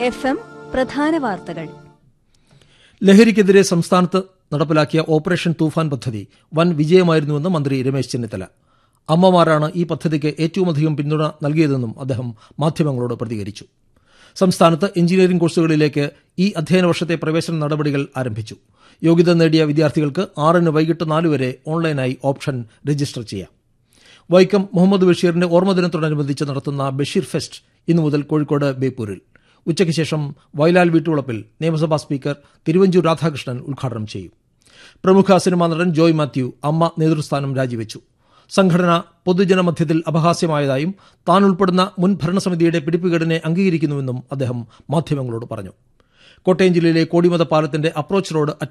F M പ്രധാന വാർത്തകൾ ലഹരിക്കെതിരെ സംസ്ഥാനത്ത് നടപ്പിലാക്കിയ ഓപ്പറേഷൻ തൂഫാൻ പദ്ധതി വൻ വിജയമായിരുന്നുവെന്ന് മന്ത്രി രമേശ് ചെന്നിത്തല അമ്മമാരാണ് ഈ പദ്ധതിക്ക് ഏറ്റവുമധികം പിന്തുണ നൽകിയതെന്നും അദ്ദേഹം മാധ്യമങ്ങളോട് പ്രതികരിച്ചു സംസ്ഥാനത്ത് എഞ്ചിനീയറിംഗ് കോഴ്സുകളിലേക്ക് ഈ അധ്യയന വർഷത്തെ പ്രവേശന നടപടികൾ ആരംഭിച്ചു യോഗ്യത നേടിയ വിദ്യാർത്ഥികൾക്ക് ആറിന് വൈകിട്ട് നാല് വരെ ഓൺലൈനായി ഓപ്ഷൻ രജിസ്റ്റർ ചെയ്യാം വൈക്കം മുഹമ്മദ് ബഷീറിന്റെ ഓർമ്മദിനത്തോടനുബന്ധിച്ച് നടത്തുന്ന ബഷീർ ഫെസ്റ്റ് ഇന്നു മുതൽ കോഴിക്കോട് ബേപ്പൂരിൽ ഉച്ചയ്ക്ക് ശേഷം വയലാൽ വീട്ടുവളപ്പിൽ നിയമസഭാ സ്പീക്കർ തിരുവഞ്ചൂർ രാധാകൃഷ്ണൻ ഉദ്ഘാടനം ചെയ്യും പ്രമുഖ സിനിമാ നടൻ ജോയ് മാത്യു അമ്മ നേതൃസ്ഥാനം രാജിവെച്ചു സംഘടന പൊതുജനമധ്യത്തിൽ അപഹാസ്യമായതായും താൻ ഉൾപ്പെടുന്ന മുൻ ഭരണസമിതിയുടെ പിടിപ്പുകേടിനെ അംഗീകരിക്കുന്നുവെന്നും അദ്ദേഹം മാധ്യമങ്ങളോട് പറഞ്ഞു കോട്ടയം ജില്ലയിലെ കോടിമത പാലത്തിന്റെ അപ്രോച്ച് റോഡ്